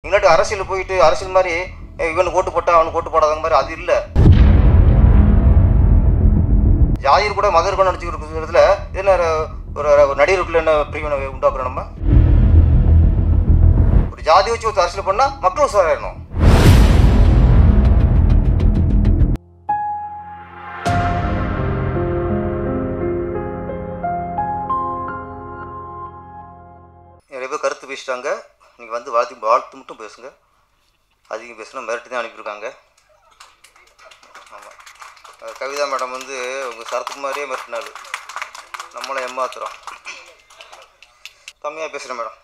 இல்லாட்டி அரசியல் போயிட்டு அரசியல் மாதிரி அஹ், இவனுக்கு ஓட்டு போட்டா அவனுக்கு ஓட்டு போடாத மாதிரி அது இல்லை ஜாதியில் கூட மதர் கூட நடிச்சுக்கிறதுல என்ன ஒரு ஒரு நடிகருக்குள்ள என்ன பிரிவினை உண்டாக்குறோம் நம்ம ஒரு ஜாதி வச்சு ஒரு அரசியல் பண்ணால் மக்கள் உசாராயிடணும் நிறைய பேர் கருத்து பேசிட்டாங்க நீங்கள் வந்து வாழ்த்து வாழ்த்து மட்டும் பேசுங்க அதிகம் பேசுனா மிரட்டி தான் அனுப்பியிருக்காங்க ஆமாம் கவிதா மேடம் வந்து உங்கள் சரத்குமாரியே மிரட்டினாள் நம்மளும் ஏமாத்துறோம் கம்மியாக பேசுகிறேன் மேடம்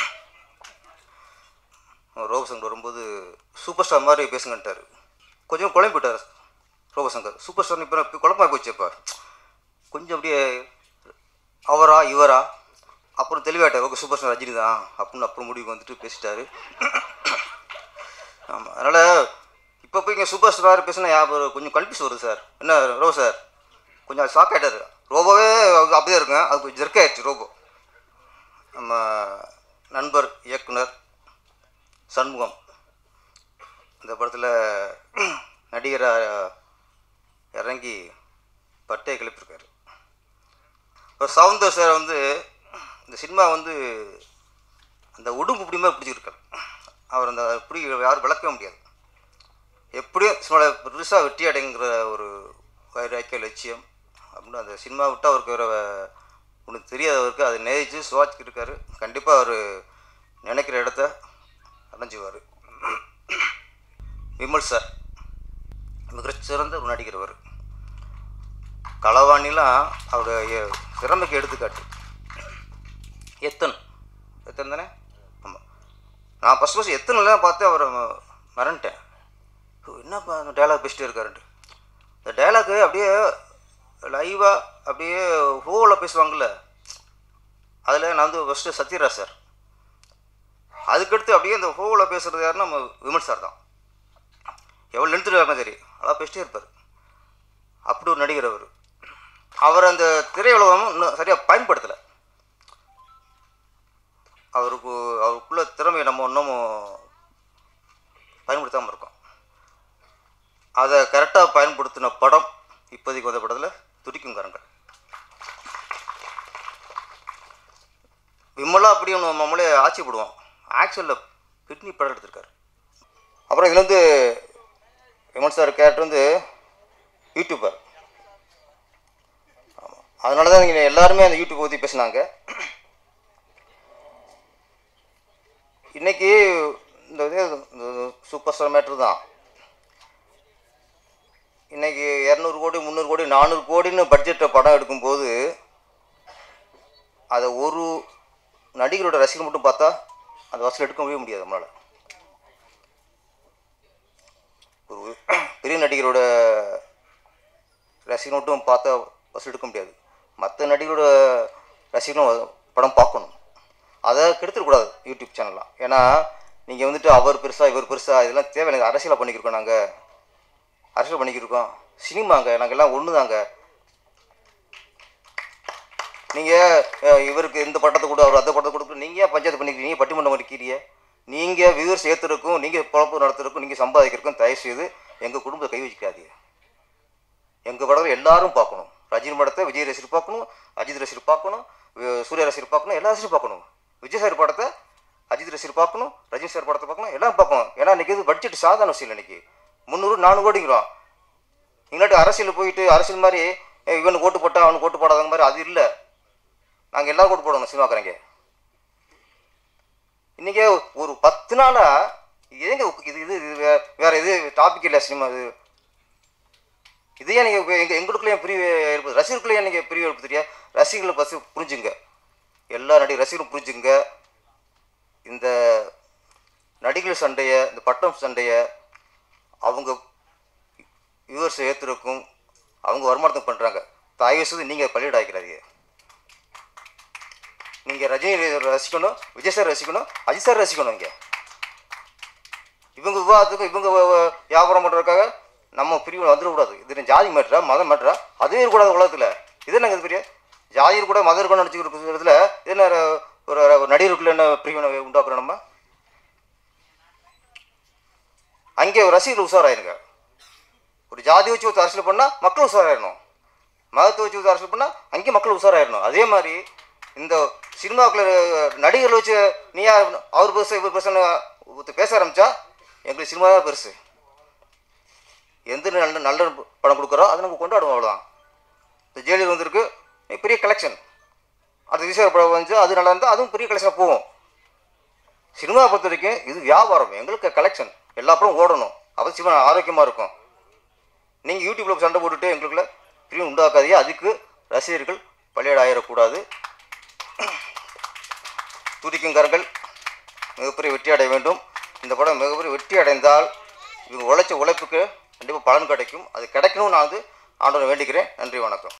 ரோபசங்கர் வரும்போது சூப்பர் ஸ்டார் மாதிரி பேசுங்கன்ட்டார் கொஞ்சம் குழம்பு போயிட்டார் ரோபசங்கர் சூப்பர் ஸ்டார் இப்போ குழப்பமாக போச்சு இப்போ கொஞ்சம் அப்படியே அவரா இவரா அப்புறம் தெளிவாயிட்டார் ஓகே சூப்பர் ஸ்டார் ரஜினி தான் அப்படின்னு அப்புறம் முடிவுக்கு வந்துட்டு பேசிட்டாரு ஆமாம் அதனால் இப்போ போய் இங்கே சூப்பர் ஸ்டார் பேசினா ஞாபகம் கொஞ்சம் கன்ஃபியூஸ் வருது சார் என்ன ரோபோ சார் கொஞ்சம் ஷாக் ஆகிட்டாரு ரோபோவே அது அப்படியே இருக்குங்க அது கொஞ்சம் ஜெர்க் ஆயிடுச்சு ரோபோ நம்ம நண்பர் இயக்குனர் சண்முகம் இந்த படத்தில் நடிகராக இறங்கி பட்டையை கிளப்பியிருக்காரு இப்போ சவுந்தர் சார் வந்து இந்த சினிமா வந்து அந்த உடும்பு பிடி மாதிரி பிடிச்சிருக்காரு அவர் அந்த பிடி யாரும் விளக்கவே முடியாது எப்படியும் சினிமாவில் பெருசாக வெற்றி அடைங்கிற ஒரு வைராக்கிய லட்சியம் அப்படின்னு அந்த சினிமா விட்டு அவருக்கு வேறு ஒன்று தெரியாதவருக்கு அதை நேசித்து சுவாச்சிக்கிட்டு இருக்காரு கண்டிப்பாக அவர் நினைக்கிற இடத்த அடைஞ்சுவார் விமல் சார் மிகச்சிறந்த ஒரு நடிகர் அவர் களவாணிலாம் அவருடைய திறமைக்கு எடுத்துக்காட்டு எத்தன் எத்தன் தானே ஆமாம் நான் ஃபஸ்ட் ஃபஸ்ட் எத்தனைலாம் பார்த்து அவரை ம- மறந்துட்டேன் ஓ, என்னப்பா அந்த டைலாக் பேசிட்டே இருக்காருன்ட்டு இந்த டைலாக்கு அப்படியே லைவாக அப்படியே ஹோவில் பேசுவாங்கள்ல அதில் நான் வந்து ஃபஸ்ட்டு சத்யராஜ் சார் அதுக்கடுத்து அப்படியே அந்த ஹோவில் பேசுகிறது யாருன்னா நம்ம விமல் சார் தான் எவ்வளோ லென்த்து இருக்காங்க சரி அதான் பேசிட்டே இருப்பார் அப்படி ஒரு நடிகர் அவர் அவர் அந்த திரையுலகம் இன்னும் சரியாக பயன்படுத்தலை அவருக்கு அவருக்குள்ள திறமையை நம்ம இன்னமும் பயன்படுத்தாமல் இருக்கோம் அதை கரெக்டாக பயன்படுத்தின படம் இப்போதைக்கு வந்த படத்தில் துடிக்கும் கரங்கள் விமலா அப்படி ஒன்று நம்மளே ஆச்சரியப்படுவோம் ஆக்சுவலில் கிட்னி படம் எடுத்திருக்காரு அப்புறம் இதுல வந்து விமல் சார் கேரக்டர் வந்து யூடியூபர் ஆமாம் அதனால தான் நீங்கள் எல்லாருமே அந்த யூடியூப் பற்றி பேசுனாங்க இன்னைக்கு இந்த இது இந்த சூப்பர் ஸ்டார் மேட்ரு தான் இன்னைக்கு இரநூறு கோடி முந்நூறு கோடி நானூறு கோடின்னு பட்ஜெட்டை படம் எடுக்கும்போது அதை ஒரு நடிகரோட ரசிகர் மட்டும் பார்த்தா அந்த வசூல் எடுக்கவே முடியாது நம்மளால் ஒரு பெரிய நடிகரோட ரசிகர் மட்டும் பார்த்தா வசூல் எடுக்க முடியாது மற்ற நடிகரோட ரசிகர்களும் படம் பார்க்கணும் அதை கெடுத்துடக்கூடாது யூடியூப் சேனல்லாம் ஏன்னா நீங்கள் வந்துட்டு அவர் பெருசா இவர் பெருசா இதெல்லாம் தேவையில்லை அரசியலாக பண்ணிக்கிருக்கோம் நாங்கள் அரசியல் பண்ணிக்கிருக்கோம் சினிமாங்க நாங்கள் எல்லாம் ஒன்று தாங்க நீங்கள் இவருக்கு இந்த பட்டத்தை கொடு அவர் அந்த பட்டத்தை கொடுக்கு நீங்கள் ஏன் பஞ்சாயத்து பண்ணிக்கிறீங்க நீங்கள் பட்டிமன்றம் பண்ணிக்கிறீங்க நீங்கள் வியூவர்ஸ் ஏற்றுறதுக்கும் நீங்கள் குழப்பம் நடத்துறதுக்கும் நீங்கள் சம்பாதிக்கிறதுக்கும் தயவு செய்து எங்கள் குடும்பத்தை கை வச்சுக்காதீங்க எங்கள் படத்தில் எல்லாரும் பார்க்கணும் ரஜினி படத்தை விஜய் ரசிகர் பார்க்கணும் அஜித் ரசிகர் பார்க்கணும் வி- சூர்யா ரசிகர் பார்க்கணும் எல்லா ரசிகரும் பார்க்கணும் விஜய் சார் படத்தை அஜித் ரசிகர் பார்க்கணும் ரஜினி சார் படத்தை பார்க்கணும் எல்லாம் பார்க்கணும் ஏன்னா இன்றைக்கி இது பட்ஜெட் சாதாரண விஷயம் இல்லை இன்னைக்கு முந்நூறு நானூறு கோடிங்கிறோம் இல்லாட்டி அரசியல் போயிட்டு அரசியல் மாதிரி "ஏய், இவனுக்கு ஓட்டு போட்டா அவனுக்கு ஓட்டு போடாத மாதிரி அது இல்லை நாங்கள் எல்லாரும் ஓட்டு போடணும் சினிமாக்காரங்க இன்றைக்கி ஒரு பத்து நாளாக ஏங்க இது இது இது வே- வேற இது டாபிக் இல்லை சினிமா இது இதையே நீங்கள் எங்கள் எங்களுக்குள்ளே பிரிவு ஏற்பது ரசிகர்களுக்குள்ளே நீங்கள் பிரிவு ஏற்படுத்துறியா ரசிகர்களை பற்றி புரிஞ்சுங்க எல்லா நடிகர் ரசிகரும் புரிஞ்சுங்க இந்த நடிகர் சண்டையை இந்த பட்டம் சண்டையை அவங்க வியூவர்ஸை ஏற்றுறக்கும் அவங்க வருமானத்தை பண்ணுறாங்க தயவு செய்து நீங்கள் பள்ளியிட ஆக்கிறாதீங்க நீங்கள் ரஜினி ரசிக்கணும் விஜய் சார் ரசிக்கணும் அஜித் சார் ரசிக்கணும் இங்கே இவங்க விவாதத்துக்கும் இவங்க வ- வ- வியாபாரம் பண்ணுறதுக்காக நம்ம பிரிவு வந்துடக்கூடாது இது ஜாதி மேட்ரா மதம் மேட்ரா அதுவே இருக்கக்கூடாது உலகத்தில் இது என்னங்க இது பெரிய ஜாதியில் கூட மதம் இருக்கணும்னு நினச்சிக்கிற இடத்துல இது என்ன ஒரு ஒரு நடிகருக்குள்ள என்ன பிரிவினை உண்டாக்குறோம் நம்ம அங்கே ரசிகர்கள் உஷாராயிருங்க ஒரு ஜாதி வச்சு ஒரு அரசியல் பண்ணால் மக்கள் உஷாராயிடணும் மதத்தை வச்சு ஒரு அரசியல் பண்ணால் அங்கேயும் மக்கள் உஷாராயிடணும் அதே மாதிரி இந்த சினிமாக்குள்ள நடிகர்கள் வச்சு நீ யார் அவர் பெருசு இவர் பெருசுன்னு ஒருத்தர் பேச ஆரம்பித்தா எங்களுக்கு சினிமா தான் பெருசு எந்த நல்ல நல்ல படம் கொடுக்குறோ அதை நம்ம கொண்டாடுவோம் அவ்வளோதான் இந்த ஜெயிலர் வந்திருக்கு பெரிய கலெக்ஷன் அது விசார படம் வந்து அது நல்லா இருந்தால் அதுவும் பெரிய கலெக்ஷனாக போகும் சினிமா பொறுத்த வரைக்கும் இது வியாபாரம் எங்களுக்கு கலெக்ஷன் எல்லா படம் ஓடணும் அப்போ சினிமா ஆரோக்கியமாக இருக்கும் நீங்கள் யூடியூப்பில் சண்டை போட்டுட்டு எங்களுக்குள்ள பிரிவு உண்டாக்காதீங்க அதுக்கு ரசிகர்கள் பள்ளியாடு ஆயிடக்கூடாது துடிக்கும் கரங்கள் மிகப்பெரிய வெற்றி அடைய வேண்டும் இந்த படம் மிகப்பெரிய வெற்றி அடைந்தால் இவங்க உழைச்ச உழைப்புக்கு கண்டிப்பாக பலன் கிடைக்கும் அது கிடைக்கணும்னு நான் வந்து ஆண்டவனை வேண்டிக்கிறேன் நன்றி வணக்கம்